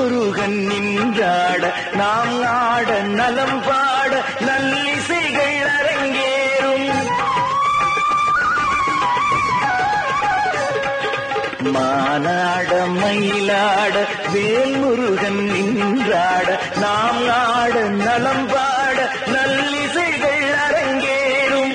வேல்முருகன் நின்றாட நாம் ஆட நலம் பாட நல்லிசைகள் அரங்கேறும் மானாட மயிலாட வேல்முருகன் நின்றாட நாம் ஆட நலம் பாட நல்லிசைகள் அரங்கேறும்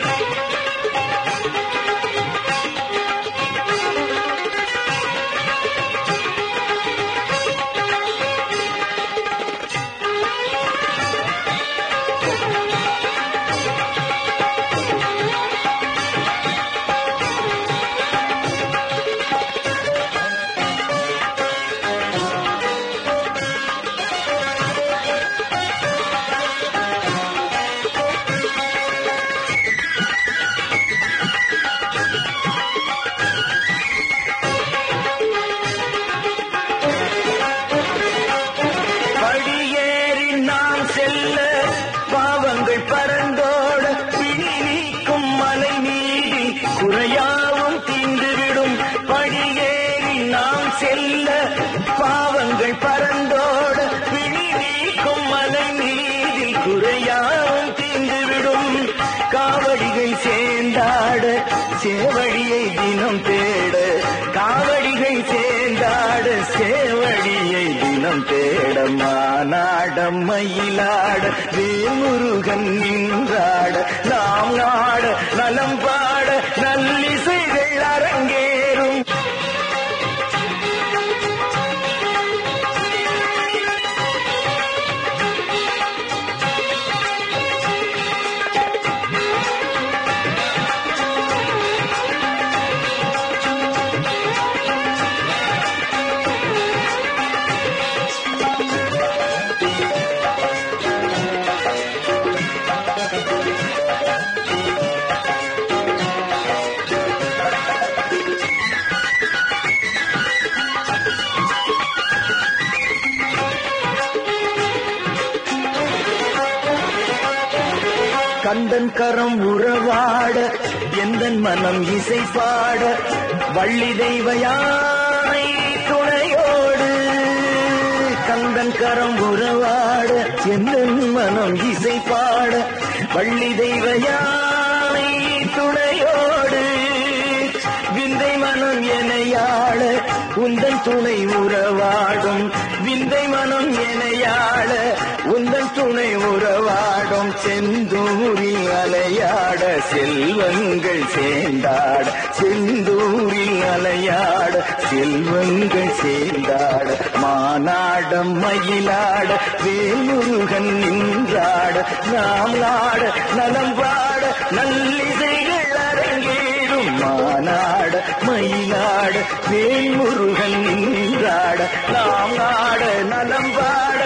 படியேறி நாம் செல்ல பாவங்கள் பறந்தோட பிடி நீக்கும் மலை மீதி குறையாவும் தீந்துவிடும் படியேறி நாம் செல்ல பாவங்கள் பறந்தோட பிடி நீக்கும் மலை மீதி குறையாவும் தீந்துவிடும் காவடிகள் சேர்ந்தாட சேவடியை தினம் தேட காவடிகள் சேர்ந்தாட சேவடியை தினம் தேட மானாடம் மயிலாட வேமுருகன் நின்றாட நாம் நாட நலம் பாட நல்லிசைகள் அரங்கேறும் கந்தன் கரம் உறவாட எந்தன் மனம் இசை பாட வள்ளி தெய்வ யானை துணையோடு கந்தன் கரம் உறவாட எந்தன் மனம் இசை பாட வள்ளி தெய்வ யானை துணையோடு விந்தை மனம் எனையாள உந்தன் துணை உறவாடும் விந்தை மனம் எனையாள உந்தன் துணை உறவாடும் செந்தூரில் அலையாட செல்வங்கள் சேர்ந்தாட செந்தூரில் அலையாட செல்வங்கள் சேர்ந்தாட மானாடம் மயிலாட வேல்முருகன் நின்றாட நாம் நாட நலம் பாட நல்லிசைகள் அரங்கேறும் மானாட மயிலாட வேல்முருகன் நின்றாட நாம் நாட நலம் பாட